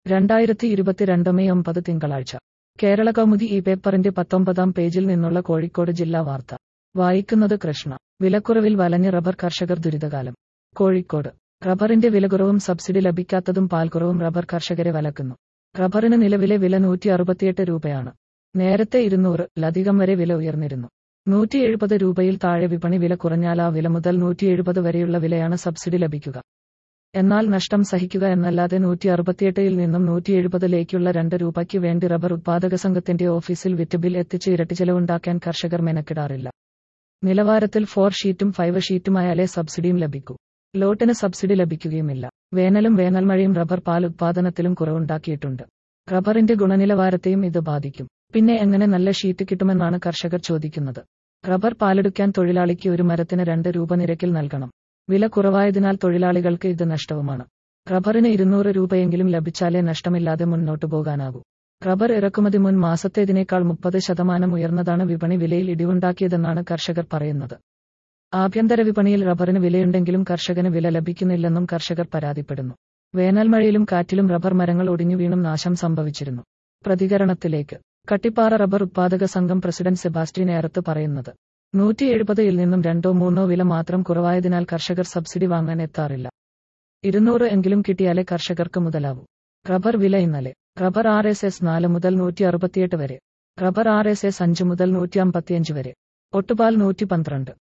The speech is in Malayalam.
രണ്ടായിരത്തി ഇരുപത്തിരണ്ട് മെയ് ഒമ്പത് തിങ്കളാഴ്ച കേരള കൗമുദി ഈ പേപ്പറിന്റെ പത്തൊമ്പതാം പേജിൽ നിന്നുള്ള കോഴിക്കോട് ജില്ലാ വാർത്ത വായിക്കുന്നത് കൃഷ്ണ വിലക്കുറവിൽ വലഞ്ഞ് റബ്ബർ കർഷകർ ദുരിതകാലം കോഴിക്കോട് റബ്ബറിന്റെ വിലക്കുറവും സബ്സിഡി ലഭിക്കാത്തതും പാൽക്കുറവും റബ്ബർ കർഷകരെ വലക്കുന്നു റബ്ബറിന് നിലവിലെ വില നൂറ്റി അറുപത്തിയെട്ട് രൂപയാണ് നേരത്തെ ഇരുന്നൂറ് ലധികം വരെ വില ഉയർന്നിരുന്നു നൂറ്റി എഴുപത് രൂപയിൽ താഴെ വിപണി വില കുറഞ്ഞാൽ ആ വില മുതൽ നൂറ്റി എഴുപത് വരെയുള്ള വിലയാണ് സബ്സിഡി ലഭിക്കുക എന്നാൽ നഷ്ടം സഹിക്കുക എന്നല്ലാതെ നൂറ്റി അറുപത്തിയെട്ടിൽ നിന്നും നൂറ്റി എഴുപതിലേക്കുള്ള രണ്ട് രൂപയ്ക്ക് വേണ്ടി റബ്ബർ ഉത്പാദക സംഘത്തിന്റെ ഓഫീസിൽ വിറ്റ് ബിൽ എത്തിച്ച് ഇരട്ടി ചെലവുണ്ടാക്കാൻ കർഷകർ മെനക്കിടാറില്ല നിലവാരത്തിൽ ഫോർ ഷീറ്റും ഫൈവ് ഷീറ്റുമായാലേ സബ്സിഡിയും ലഭിക്കൂ ലോട്ടിന് സബ്സിഡി ലഭിക്കുകയുമില്ല വേനലും വേനൽമഴയും റബ്ബർ പാൽ ഉത്പാദനത്തിലും കുറവുണ്ടാക്കിയിട്ടുണ്ട് റബ്ബറിന്റെ ഗുണനിലവാരത്തെയും ഇത് ബാധിക്കും പിന്നെ എങ്ങനെ നല്ല ഷീറ്റ് കിട്ടുമെന്നാണ് കർഷകർ ചോദിക്കുന്നത് റബ്ബർ പാലെടുക്കാൻ തൊഴിലാളിക്ക് ഒരു മരത്തിന് രണ്ട് രൂപ നിരക്കിൽ നൽകണം വില കുറവായതിനാൽ തൊഴിലാളികൾക്ക് ഇത് നഷ്ടവുമാണ് റബ്ബറിന് ഇരുന്നൂറ് രൂപയെങ്കിലും ലഭിച്ചാലേ നഷ്ടമില്ലാതെ മുന്നോട്ടു പോകാനാകൂ റബ്ബർ ഇറക്കുമതി മുൻ മാസത്തേതിനേക്കാൾ മുപ്പത് ശതമാനം ഉയർന്നതാണ് വിപണി വിലയിൽ ഇടിവുണ്ടാക്കിയതെന്നാണ് കർഷകർ പറയുന്നത് ആഭ്യന്തര വിപണിയിൽ റബ്ബറിന് വിലയുണ്ടെങ്കിലും കർഷകന് വില ലഭിക്കുന്നില്ലെന്നും കർഷകർ പരാതിപ്പെടുന്നു വേനൽമഴയിലും കാറ്റിലും റബ്ബർ മരങ്ങൾ ഒടിഞ്ഞു വീണും നാശം സംഭവിച്ചിരുന്നു പ്രതികരണത്തിലേക്ക് കട്ടിപ്പാറ റബ്ബർ ഉത്പാദക സംഘം പ്രസിഡന്റ് സെബാസ്റ്റ്യൻ ഏറത്ത് പറയുന്നത് നൂറ്റി എഴുപതിൽ നിന്നും രണ്ടോ മൂന്നോ വില മാത്രം കുറവായതിനാൽ കർഷകർ സബ്സിഡി വാങ്ങാൻ എത്താറില്ല ഇരുന്നൂറ് എങ്കിലും കിട്ടിയാലേ കർഷകർക്ക് മുതലാവൂ റബ്ബർ വില ഇന്നലെ റബ്ബർ ആർ എസ് എസ് നാല് മുതൽ നൂറ്റി അറുപത്തിയെട്ട് വരെ റബ്ബർ ആർ എസ് എസ് അഞ്ച് മുതൽ നൂറ്റി അമ്പത്തിയഞ്ച് വരെ ഒട്ടുപാൽ നൂറ്റി പന്ത്രണ്ട്